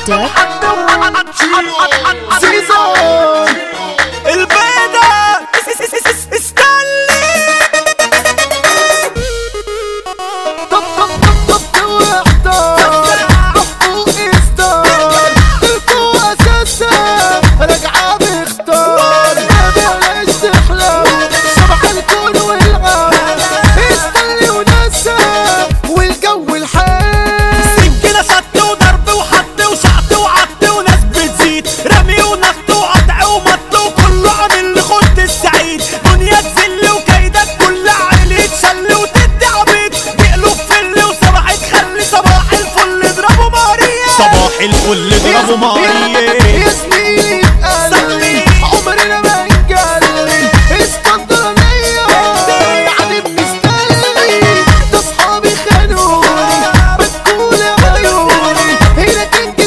سيزون البيضة استني طب طب طب طب توحدة طب إستار القوة أساسها راجعة باختار ما بلاش تحلم صباح الكون والغاب استني ونسى والجو الحار سكينة شط وضرب وحط وشعط وعط وناس بتزيد رمي ونخت وقطع ومط وكله عامل لخد السعيد دنيا تذل وكيدك كل عيلة شل وتدي عبيط بيقلب فل وصباح تخلي صباح الفل اضربوا ماريا صباح الفل اضربوا ماريا يا زميلي قلبي عمرنا ما نقلي اسكندرانية يعني مستني ده اصحابي خانوني بتقول عيوني هنا كنت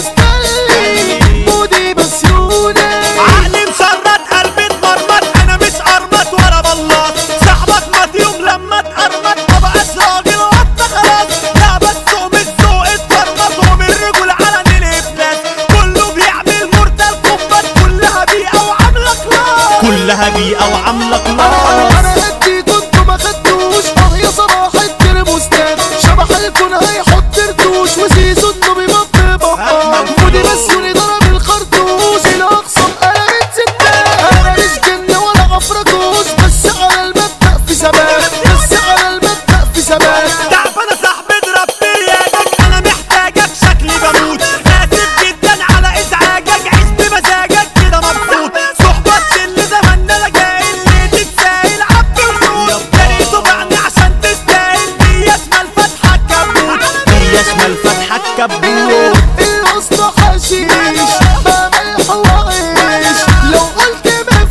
استني مودي مسيوني عقلي مشرط قلبي اتمرمط انا مش قرمط ولا بلاط صاحبك مات يوم لما اتقرمط ما بقاش راجل وانت خلاص لا بس ومش ذوق اتفرمط ومن رجول على الافلاس كله بيعمل مرتل كوبات كلها بيئة وعاملة كلاس كلها بيئة وعاملة انا انا هدي كنتوا ما خدتوش اه يا صباح الترموستات شبح الكون هيحط رتوش وزيزو انه بيبط بابا مودي مسيوني ضرب الخرطوش الاقصى قلبت ستات انا مش جن ولا عفركوش بس على المبدأ في ثبات بس على المبدأ في ثبات تعبانة صاحبي اضرب برياجك انا محتاجك شكلي بموت اسف جدا على ازعاجك عيش بمزاجك كده مبسوط صحبة اللي زماننا لا جاي اللي تتسايل عبد الخوت جري طبعني عشان تستاهل دي شمال فتحة كبوت دي شمال فتحة كبوت الوسط حشيش بملح وعيش لو قلت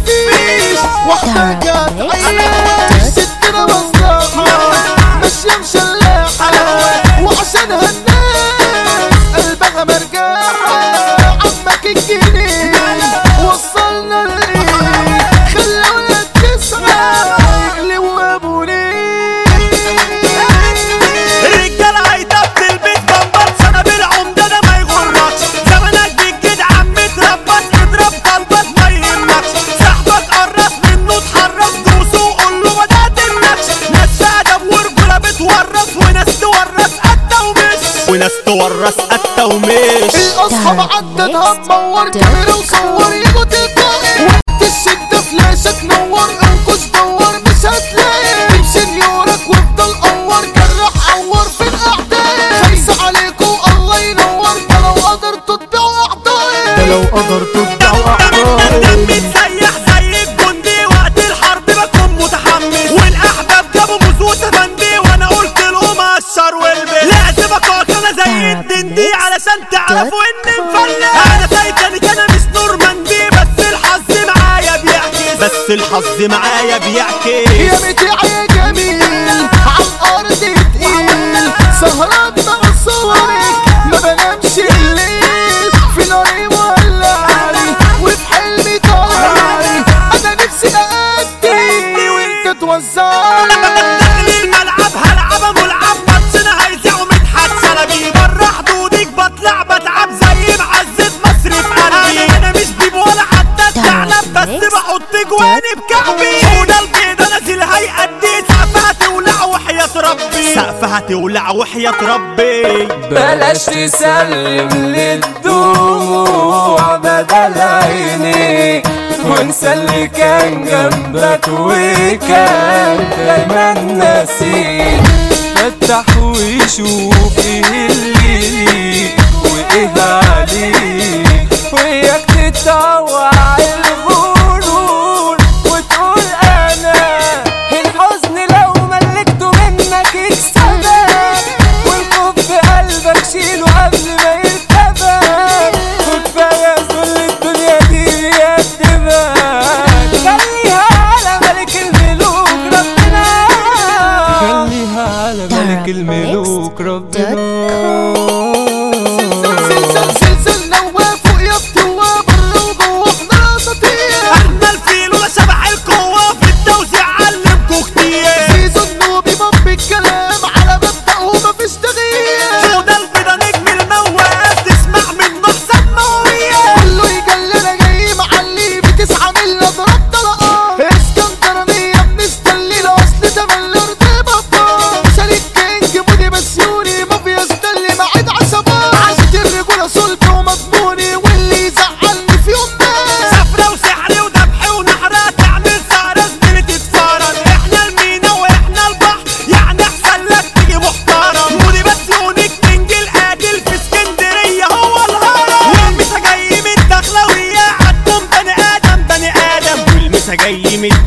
مفيش واحدة هتعيش ستنا مصلحة ماشية مشلحة وعشانها الناس قلبها مرجاحة عمك الجنين وصلنا لإيه خلونا التسعة يقلبوا أبو الرجالة هيطب البيت بمبط سنابير عمدة ده ما يغركش زمانك بالجد عم تربط اضرب طلبك ما يهمكش صاحبك قرص منه اتحرص دوسه وقول له ما تقتلنكش ناس في ادب ورجولة بتورث وناس تورث قتة ومش وناس تورث قتة ومش الاصحاب عدتها تنور كاميرا وصور يجوا تلقائي وقت الشدة فلاشك نور انقذ دور مش هتلاقي تمشي نيورك وافضل قور جرح عور في الاعداء خمسة عليكم الله ينور ده لو قدرتوا تبيعوا اعضائي ده لو قدرتوا تبيعوا دم متسيح زي الجندي وقت الحرب بكون متحمس والاحباب جابوا موز وتفندي وانا قلت لهم قشر والبس لازم اقاتل انا زي الدندي علشان تعرفوا اني مفلس انا تايتانيك انا مش نورماندي بس الحظ معايا بيعكس بس الحظ معايا بيعكس يا متاع يا جميل عالارض تقيل سهران مع صورك ما بنامش الليل في ناري مولعلي وفي حلمي طالعلي انا نفسي اادي وانت توزعلي داخل الملعب هلعب ملعب ماتشنا هيزعوا مدحت شلبي بره حدودك بطلع بتعب زي معزة مصر في قلبي انا مش بيب ولا حتى الثعلب بس بحط جواني بكعبي حوض البيضة نازل هيأدي سقفها تولع وحياة ربي سقفها تولع وحياة ربي بلاش تسلم للدموع بدل عيني وانسى اللي كان جنبك وكان دايما ناسي فتح وشوف ايه اللي ليك وايه عليك وياك تتطوع الغرور وتقول انا الحزن لو ملكته منك يكسبك والخوف في قلبك شيله قبل ما يركبك وكفايه كل الدنيا دي بيكدبك خليها على ملك الملوك ربنا خليها على ملك الملوك ربنا زلزال زلزال نواف ويا بتوا بره وجوه احنا اساطير احنا الفيل ولا شبح القوة في التوزيع علمكوا كتير زيزو النوبي باب الكلام على مبدأ ومفيش تغيير حوض البيضة نجم المواس تسمع منه احسن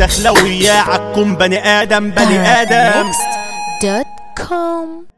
داخله وياه عالكم بني ادم بني ادم dot com